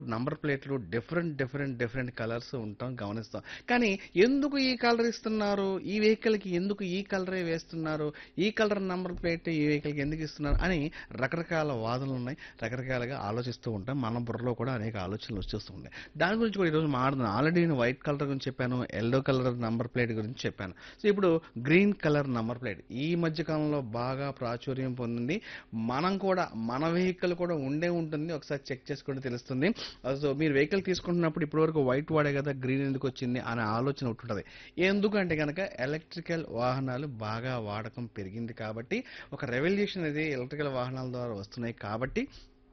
number ప్లేట్లు different different different colours ఉంటాం గమనిస్తాం కానీ ఎందుకు ఈ కలర్ ఇస్తున్నారు ఈ వెహికల్కి ఎందుకు ఈ కలరే వేస్తున్నారు ఈ కలర్ నంబర్ ప్లేట్ ఈ వెహికల్కి ఎందుకు ఇస్తున్నారు అని రకరకాల వాదనలు ఉన్నాయి రకరకాలుగా ఆలోచిస్తూ ఉంటాం మన బుర్రలో కూడా అనేక ఆలోచనలు వచ్చేస్తూ ఉన్నాయి దాని గురించి కూడా ఈరోజు మాట్లాడుతున్నాను ఆల్రెడీ నేను వైట్ కలర్ గురించి చెప్పాను ఎల్లో కలర్ నంబర్ ప్లేట్ గురించి చెప్పాను సో ఇప్పుడు గ్రీన్ కలర్ నంబర్ ప్లేట్ ఈ మధ్య కాలంలో బాగా ప్రాచుర్యం పొందింది మనం కూడా మన వెహికల్ కూడా ఉండే ఉంటుంది ఒకసారి చెక్ చేసుకుంటే తెలుస్తుంది సో మీరు వెహికల్ తీసుకుంటున్నప్పుడు ఇప్పటివరకు వైట్ వాడే కదా గ్రీన్ ఎందుకు వచ్చింది అనే ఆలోచన ఉంటుంటుంది ఎందుకంటే కనుక ఎలక్ట్రికల్ వాహనాలు బాగా వాడకం పెరిగింది కాబట్టి ఒక రెవల్యూషన్ అనేది ఎలక్ట్రికల్ వాహనాల ద్వారా వస్తున్నాయి కాబట్టి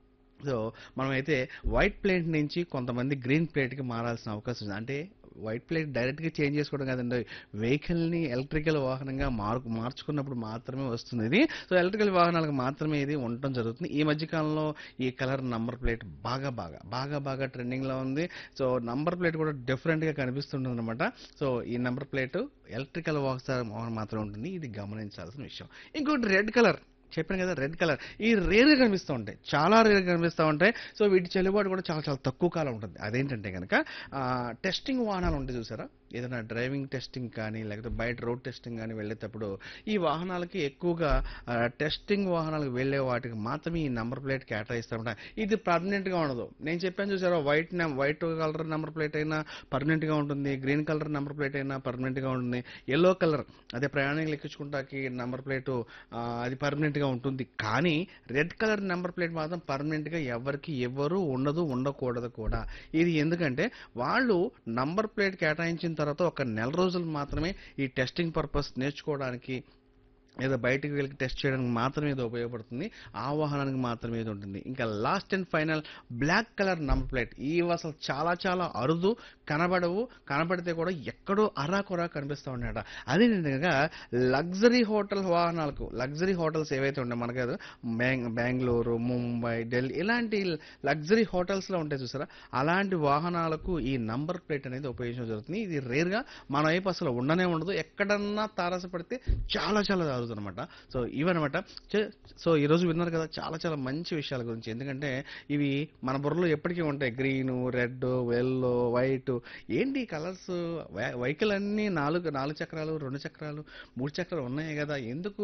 సో మనమైతే వైట్ ప్లేట్ నుంచి కొంతమంది గ్రీన్ ప్లేట్కి మారాల్సిన అవకాశం ఉంది అంటే వైట్ ప్లేట్ డైరెక్ట్గా చేంజ్ చేసుకోవడం కాదండి వెహికల్ని ఎలక్ట్రికల్ వాహనంగా మార్ మార్చుకున్నప్పుడు మాత్రమే వస్తుంది ఇది సో ఎలక్ట్రికల్ వాహనాలకు మాత్రమే ఇది ఉండటం జరుగుతుంది ఈ మధ్య కాలంలో ఈ కలర్ నంబర్ ప్లేట్ బాగా బాగా బాగా బాగా ట్రెండింగ్లో ఉంది సో నంబర్ ప్లేట్ కూడా డిఫరెంట్గా కనిపిస్తుంటుంది అనమాట సో ఈ నంబర్ ప్లేట్ ఎలక్ట్రికల్ వాహనం మాత్రమే ఉంటుంది ఇది గమనించాల్సిన విషయం ఇంకోటి రెడ్ కలర్ చెప్పాను కదా రెడ్ కలర్ ఈ రేర్గా కనిపిస్తూ ఉంటాయి చాలా రేర్గా కనిపిస్తూ ఉంటాయి సో వీటి చెల్లుబాటు కూడా చాలా చాలా తక్కువ కాలం ఉంటుంది అదేంటంటే కనుక టెస్టింగ్ వాహనాలు ఉంటాయి చూసారా ఏదైనా డ్రైవింగ్ టెస్టింగ్ కానీ లేకపోతే బయట రోడ్ టెస్టింగ్ కానీ వెళ్ళేటప్పుడు ఈ వాహనాలకి ఎక్కువగా ఆ, టెస్టింగ్ వాహనాలకు వెళ్ళే వాటికి మాత్రమే ఈ నెంబర్ ప్లేట్ కేటాయిస్తామంట ఇది పర్మనెంట్గా ఉండదు నేను చెప్పాను చూసారా వైట్ నెం వైట్ కలర్ నెంబర్ ప్లేట్ అయినా పర్మనెంట్గా ఉంటుంది గ్రీన్ కలర్ నెంబర్ ప్లేట్ అయినా పర్మనెంట్గా ఉంటుంది ఎల్లో కలర్ అదే ప్రయాణికులు ఎక్కించుకుంటాకి నెంబర్ ప్లేటు ఆ, అది పర్మనెంట్గా ఉంటుంది కానీ రెడ్ కలర్ నెంబర్ ప్లేట్ మాత్రం పర్మనెంట్గా ఎవరికి ఎవరు ఉండదు ఉండకూడదు కూడా ఇది ఎందుకంటే వాళ్ళు నంబర్ ప్లేట్ కేటాయించిన తర్వాత ఒక నెల రోజులు మాత్రమే ఈ టెస్టింగ్ పర్పస్ నేర్చుకోవడానికి లేదా బయటకు వెళ్ళి టెస్ట్ చేయడానికి మాత్రమే ఇది ఉపయోగపడుతుంది ఆ వాహనానికి మాత్రమే ఇది ఉంటుంది ఇంకా last and final black colour number plate ఇవి అసలు చాలా చాలా అరుదు కనబడవు కనబడితే కూడా ఎక్కడో అరాకొరా కనిపిస్తూ ఉన్నాయట అదేంటంటే లగ్జరీ హోటల్ వాహనాలకు లగ్జరీ హోటల్స్ ఏవైతే ఉన్నాయో మనకి అది బెంగ్ బెంగళూరు ముంబై ఢిల్లీ ఇలాంటి లగ్జరీ హోటల్స్లో ఉంటాయి చూసారా అలాంటి వాహనాలకు ఈ నంబర్ ప్లేట్ అనేది ఉపయోగించడం జరుగుతుంది ఇది రేర్గా మన వైపు అసలు ఉండనే ఉండదు ఎక్కడన్నా తారసపడితే చాలా చాలా జరుగుతుంది అనమాట సో ఇవన్నమాట చే- సో ఈరోజు విన్నారు కదా చాలా చాలా మంచి విషయాల గురించి ఎందుకంటే ఇవి మన బుర్రలో ఎప్పటికీ ఉంటాయి గ్రీను రెడ్ ఎల్లో వైట్ ఏంటి కలర్స్ వెహికల్ అన్నీ నాలుగు నాలుగు చక్రాలు రెండు చక్రాలు మూడు చక్రాలు ఉన్నాయి కదా ఎందుకు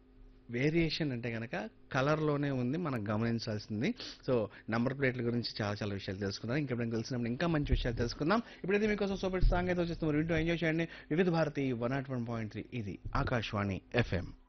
వేరియేషన్ అంటే కనుక కలర్లోనే ఉంది మనం గమనించాల్సింది సో నంబర్ ప్లేట్ల గురించి చాలా చాలా విషయాలు తెలుసుకుందాం ఇంకెప్పుడైనా తెలిసినప్పుడు ఇంకా మంచి విషయాలు తెలుసుకుందాం ఇప్పుడైతే మీకోసం సూపర్ సాంగ్ అయితే వచ్చేస్తున్నారు వింటూ ఎంజాయ్ చేయండి Vividh Bharati one nought one point three ఇది ఆకాశవాణి ఎఫ్ఎం